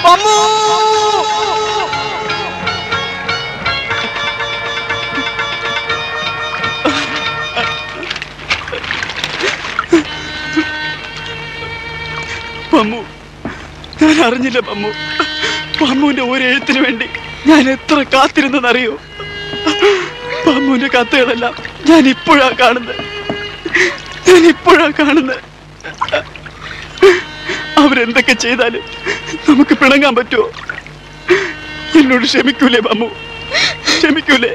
പമ്മു പമ്മു ഞാൻ അറിഞ്ഞില്ല പമ്മു പമ്മുവിന്റെ ഒരു എഴുത്തിന് വേണ്ടി ഞാൻ എത്ര കാത്തിരുന്നെന്നറിയോ പമ്മുവിന്റെ കത്തുകളെല്ലാം ഞാൻ ഇപ്പോഴാ കാണുന്നത് ഞാൻ ഇപ്പോഴാ കാണുന്നത് അവരെന്തൊക്കെ ചെയ്താലും നമുക്ക് പിണങ്ങാൻ പറ്റുമോ എന്നോട് ക്ഷമിക്കൂലേ പമ്മു ക്ഷമിക്കൂലേ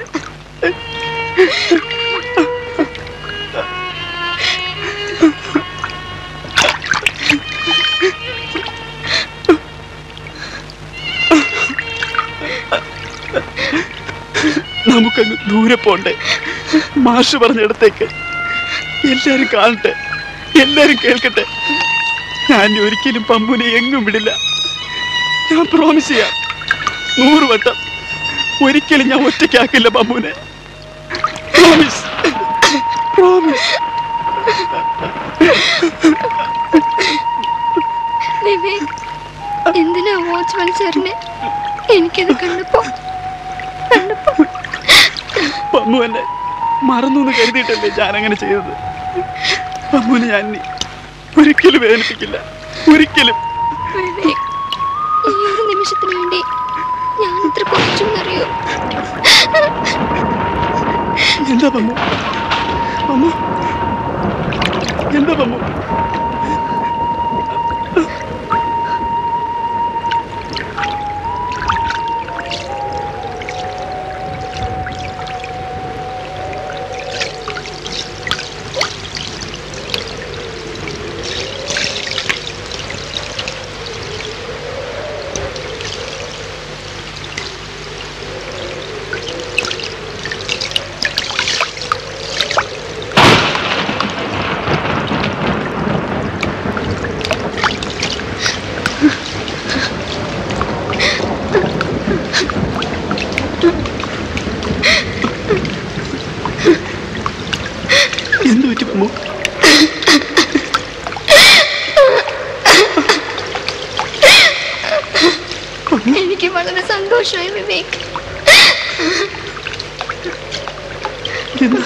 നമുക്കങ്ങ് ദൂരെ പോണ്ടേ മാഷ് പറഞ്ഞിടത്തേക്ക് എല്ലാരും കാണട്ടെ എല്ലാരും കേൾക്കട്ടെ ഞാൻ ഇനി ഒരിക്കലും പമ്പുനെ എങ്ങും വിടില്ല ഞാൻ പ്രോമിസ് ചെയ്യാം നൂറ് വട്ടം ഒരിക്കലും ഞാൻ ഒറ്റയ്ക്കാക്കില്ല പമ്പുനെ പ്രോമിസ് പ്രോമിസ് വിവേക് എന്തിനാ വാച്ച്മാൻ സാറിനെ എനിക്കത് കണ്ടപ്പോ കണ്ടപ്പോ പമ്മു എന്നെ മറന്നു എന്ന് കരുതിയിട്ടല്ലേ ഞാൻ അങ്ങനെ ചെയ്തത് പമ്മുനെ ഞാൻ ഇനി ഒരിക്കലും വേദനിപ്പിക്കില്ല ഒരിക്കലും വിവേക് ഈ ഒരു നിമിഷത്തിന് വേണ്ടി ഞാൻ ഇത്ര കുറച്ചെന്നറിയോ എന്താ പമ്മു പമ്മു എന്താ പമ്മു എന്ത് പറ്റി പമ്മു എനിക്ക് വളരെ സന്തോഷമായി വിവേക് എന്താ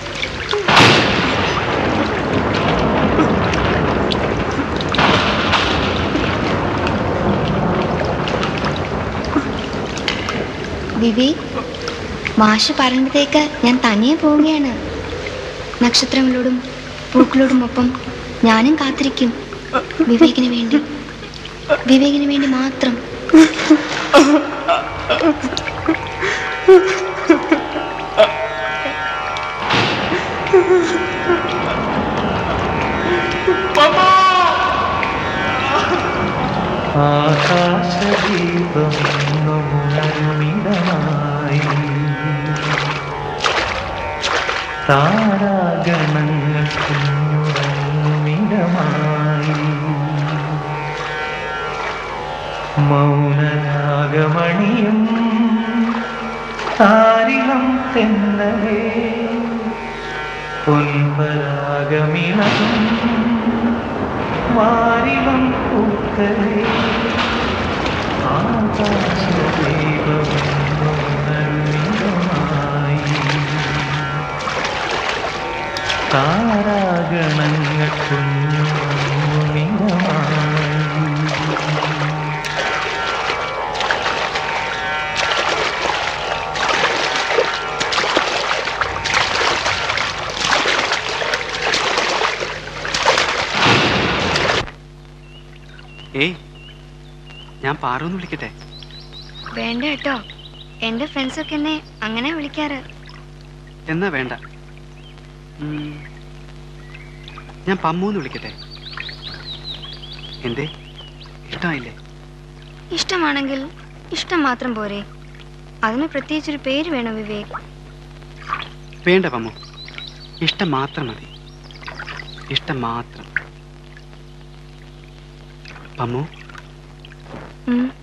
വിവേക് മാഷ് പറഞ്ഞതേക്ക് ഞാൻ തനിയെ പോവുകയാണ് നക്ഷത്രങ്ങളോടും പൂക്കളോടും ഒപ്പം ഞാനും കാത്തിരിക്കും വിവേകിന് വേണ്ടി വിവേകിന് വേണ്ടി മാത്രം ആകാശദീപമുണരുമിടമായി താരാഗണങ്ങൾ കുഞ്ഞുറങ്ങുമിടമായി മൗനരാഗമണിയും താരിളം തെന്നലേ പൊൻപരാഗമിളകും വാരിളം പൂക്കളേ ആകാശദീപമായി താരാഗണങ്ങൾ കുഞ്ഞുമിടമായി ഏയ് ഞാൻ പാറൊന്ന് വിളിക്കട്ടെ വേണ്ട കേട്ടോ എന്റെ ഫ്രണ്ട്സൊക്കെ എന്നെ അങ്ങനെ വിളിക്കാറ് എന്നാ വേണ്ട ഉം, ഞാൻ പമ്മൂന്ന് വിളിക്കട്ടെ എന്തേ ഇഷ്ടമായില്ലേ ഇഷ്ടമാണെങ്കിൽ ഇഷ്ടം മാത്രം പോരെ അതിന് പ്രത്യേകിച്ചൊരു പേര് വേണം വിവേക് വേണ്ട പമ്മു ഇഷ്ടം മാത്രം മതി ഇഷ്ടം മാത്രം പമ്മു ഉം.